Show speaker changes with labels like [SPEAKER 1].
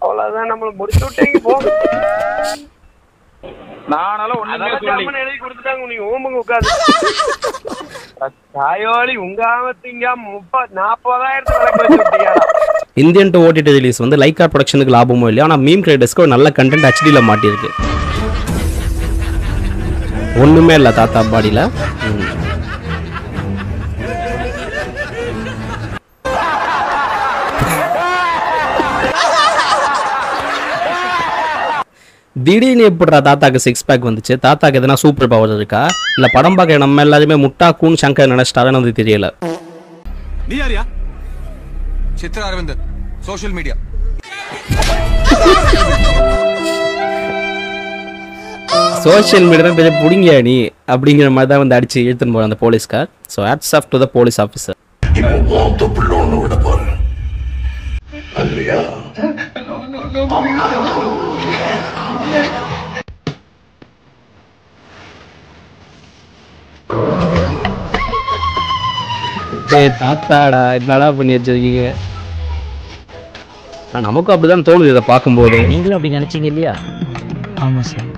[SPEAKER 1] அவ்வளவுதான் நம்மள முடிச்சு விட்டீங்க போங்க
[SPEAKER 2] நானால ஒண்ணுமே
[SPEAKER 1] அதெல்லாம்
[SPEAKER 2] சொல்லி
[SPEAKER 1] ஜாமீன் எழுதி கொடுத்துட்டாங்க நீங்க ஓம்புங்க உட்காந்து தாயோலி உங்க ஆமத்திங்க முப்பது நாற்பதாயிரத்து வழக்கு வச்சு விட்டீங்களா
[SPEAKER 3] இந்தியன் டு ஓடிடி ரிலீஸ் வந்து லைக்கா ப்ரொடக்ஷனுக்கு லாபமும் இல்லையா ஆனால் மீம் கிரியேட்டர்ஸ்க்கு ஒரு நல்ல கண்டென்ட் ஹெச்டியில் மாட்டியிருக்கு ஒன்றுமே இல்லை தாத்தா பாடியில் திடீர்னு எப்படிடா தாத்தாக்கு சிக்ஸ் பேக் வந்துச்சு தாத்தாக்கு எதனா சூப்பர் பவர் இருக்கா இல்லை படம் பார்க்க நம்ம எல்லாருமே முட்டா கூன் சங்கர் நினைச்சிட்டாருன்னு வந்து தெரியல
[SPEAKER 4] நீ யாரியா Chitra Aravindan social media
[SPEAKER 3] social media பெரிய புடிங்கியா நீ அப்படிங்கிற மாதிரி தான் வந்து அடிச்சு இழுத்துன்னு போற அந்த போலீஸ்கார் so hats off to the police officer
[SPEAKER 5] இப்போ வாத்த புள்ள ஒண்ணு விட பாரு அல்லையா
[SPEAKER 3] டேய் தாத்தாடா என்னடா பண்ணி வச்சிருக்கீங்க ஆனா, நமக்கும் அப்படிதான் தோணுது இதை பார்க்கும்போது
[SPEAKER 6] நீங்களும் அப்படி நினைச்சீங்க இல்லையா ஆமா சார்